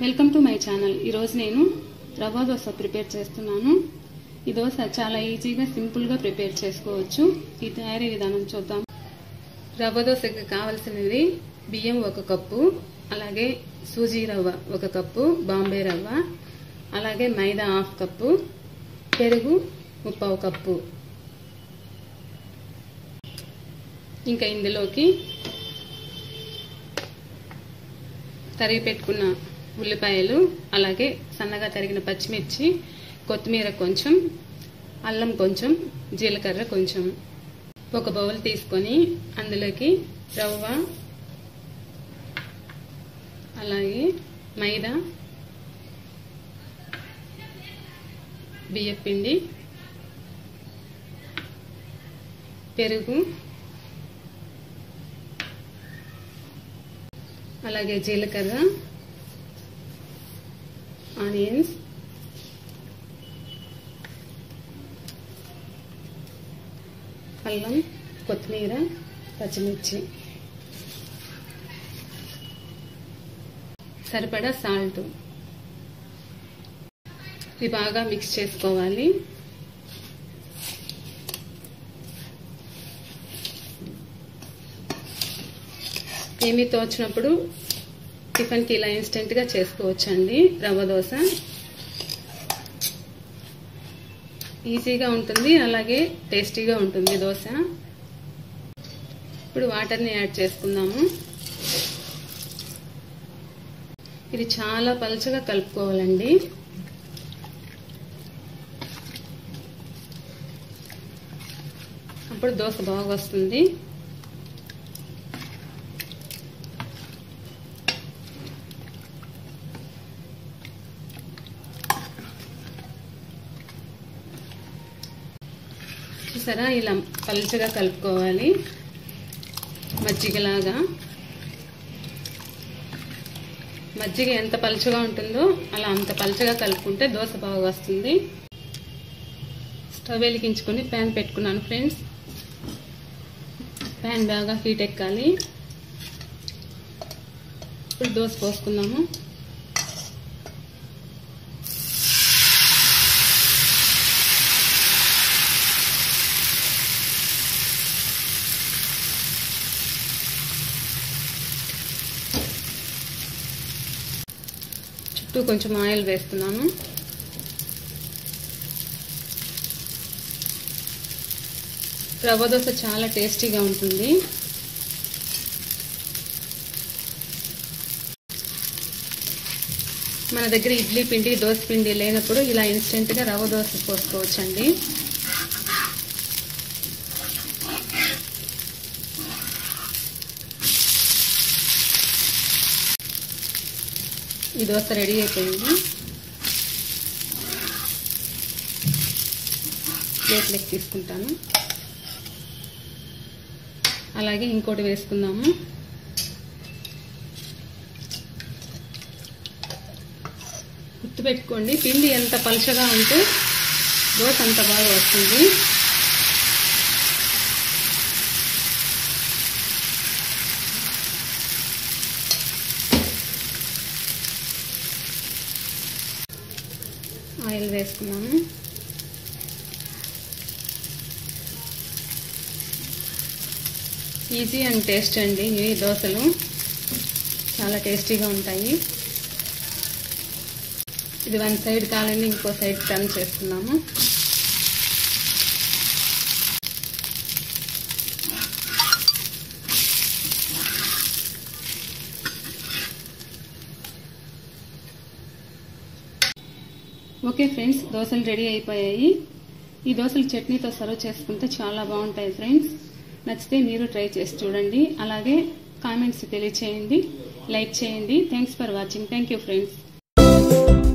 welcome to my channel ఈరోజు నేను రవ్వ దోశ ప్రిపేర్ చేస్తున్నాను ఈ దోశ చాలా ఈజీగా సింపుల్గా ప్రిపేర్ చేసుకోవచ్చు ఈ తయారీ విధానం చూద్దాం రవ్వ దోశకి కావలసినవి బియ్యం ఒక కప్పు అలాగే సూజీ రవ్వ ఒక కప్పు బాంబే రవ్వ అలాగే మైదా హాఫ్ కప్పు పెరుగు ముప్పావు కప్పు ఇంకా ఇందులోకి తరిగి పెట్టుకున్న ఉల్లిపాయలు అలాగే సన్నగా తరిగిన పచ్చిమిర్చి కొత్తిమీర కొంచెం అల్లం కొంచెం జీలకర్ర కొంచెం ఒక బౌల్ తీసుకొని అందులోకి రవ్వ అలాగే మైదా బియ్యపిండి పెరుగు అలాగే జీలకర్ర ఆనియన్స్ అల్లం కొత్తిమీర పచ్చిమిర్చి సరిపడా సాల్ట్ ఇది బాగా మిక్స్ చేసుకోవాలి ఏమీ తోచినప్పుడు టిఫిన్కి ఇలా ఇన్స్టెంట్గా చేసుకోవచ్చండి రవ్వ దోశ ఈజీగా ఉంటుంది అలాగే టేస్టీగా ఉంటుంది దోశ ఇప్పుడు వాటర్ని యాడ్ చేసుకుందాము ఇది చాలా పలుచగా కలుపుకోవాలండి అప్పుడు దోశ బాగా వస్తుంది చూసారా ఇలా పలుచగా కలుపుకోవాలి మజ్జిగలాగా మజ్జిగ ఎంత పలుచగా ఉంటుందో అలా అంత పలుచగా కలుపుకుంటే దోశ బాగా వస్తుంది స్టవ్ వెలిగించుకొని ప్యాన్ పెట్టుకున్నాను ఫ్రెండ్స్ ప్యాన్ బాగా హీట్ ఎక్కాలి ఇప్పుడు దోశ పోసుకుందాము చుట్టూ కొంచెం ఆయిల్ వేస్తున్నాను రవ్వ దోశ చాలా టేస్టీగా ఉంటుంది మన దగ్గర ఇడ్లీ పిండి దోశ పిండి లేనప్పుడు ఇలా ఇన్స్టెంట్గా రవ్వ దోశ పోసుకోవచ్చండి ఈ దోశ రెడీ అయిపోయింది ప్లేట్లెక్ తీసుకుంటాను అలాగే ఇంకోటి వేసుకుందాము గుర్తుపెట్టుకోండి పిండి ఎంత పలుచగా ఉంటే దోశ అంత బాగా వస్తుంది ఆయిల్ వేసుకున్నాము ఈజీ అండ్ టేస్ట్ అండి ఇవి దోశలు చాలా టేస్టీగా ఉంటాయి ఇది వన్ సైడ్ కాలండి ఇంకో సైడ్ టర్న్ చేస్తున్నాము ఓకే ఫ్రెండ్స్ దోశలు రెడీ అయిపోయాయి ఈ దోశలు చట్నీతో సర్వ్ చేసుకుంటే చాలా బాగుంటాయి ఫ్రెండ్స్ నచ్చితే మీరు ట్రై చేసి చూడండి అలాగే కామెంట్స్ తెలియచేయండి లైక్ చేయండి thanks for watching thank you friends